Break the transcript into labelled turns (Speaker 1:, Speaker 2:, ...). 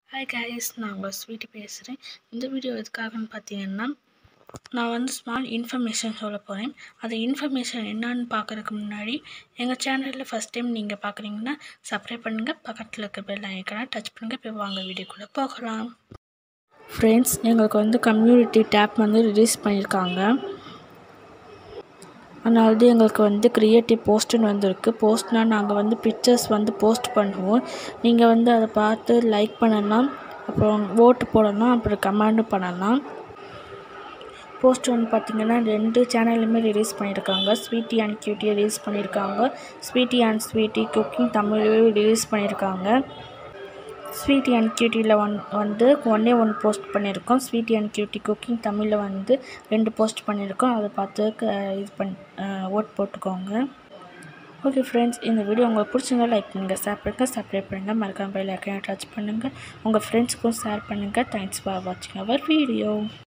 Speaker 1: hi guys நான் உங்கள் sweetie பேசுகிறேன் இந்த வீடியோ எதுக்காகன்னு பார்த்தீங்கன்னா நான் வந்து ஸ்மால் இன்ஃபர்மேஷன் சொல்ல போகிறேன் அந்த இன்ஃபர்மேஷன் என்னன்னு பார்க்குறதுக்கு முன்னாடி எங்கள் சேனலில் ஃபஸ்ட் டைம் நீங்கள் பார்க்குறீங்கன்னா சப்ஸ்கிரைப் பண்ணுங்கள் பக்கத்தில் இருக்க பெல் ஐக்கனை டச் பண்ணுங்கள் இப்போ வாங்க வீடியோக்குள்ளே போகலாம் ஃப்ரெண்ட்ஸ் எங்களுக்கு வந்து கம்யூனிட்டி டேப் வந்து ரிலீஸ் பண்ணியிருக்காங்க அதனால தான் எங்களுக்கு வந்து க்ரியேட்டிவ் போஸ்ட்டுன்னு வந்திருக்கு போஸ்ட்னால் நாங்கள் வந்து பிக்சர்ஸ் வந்து போஸ்ட் பண்ணுவோம் நீங்கள் வந்து அதை பார்த்து லைக் பண்ணலாம் அப்புறம் ஓட்டு போடலாம் அப்புறம் கமெண்டும் பண்ணலாம் போஸ்ட் வந்து பார்த்திங்கன்னா ரெண்டு சேனல்லுமே ரிலீஸ் பண்ணியிருக்காங்க ஸ்வீட்டி அண்ட் கியூட்டி ரிலீஸ் பண்ணியிருக்காங்க ஸ்வீட்டி அண்ட் ஸ்வீட்டி குக்கிங் தமிழ்லேயும் ரிலீஸ் பண்ணியிருக்காங்க ஸ்வீட்டி அண்ட் கியூட்டியில் ஒன் வந்து ஒன்றே ஒன் போஸ்ட் பண்ணியிருக்கோம் ஸ்வீட்டி அண்ட் கியூட்டி குக்கிங் தமிழில் வந்து ரெண்டு போஸ்ட் பண்ணியிருக்கோம் அதை பார்த்து க- இது பண் ஓட் போட்டுக்கோங்க ஓகே ஃப்ரெண்ட்ஸ் இந்த வீடியோ உங்களுக்கு பிடிச்சிருந்தா லைக் பண்ணுங்கள் ஷேர் பண்ணுங்கள் சப்ஸ்கிரைப் பண்ணுங்கள் மறக்காம பெல் ஐக்கனை டச் பண்ணுங்கள் உங்கள் ஃப்ரெண்ட்ஸுக்கும் ஷேர் பண்ணுங்கள் தேங்க்ஸ் ஃபார் வாட்சிங் அவர் வீடியோ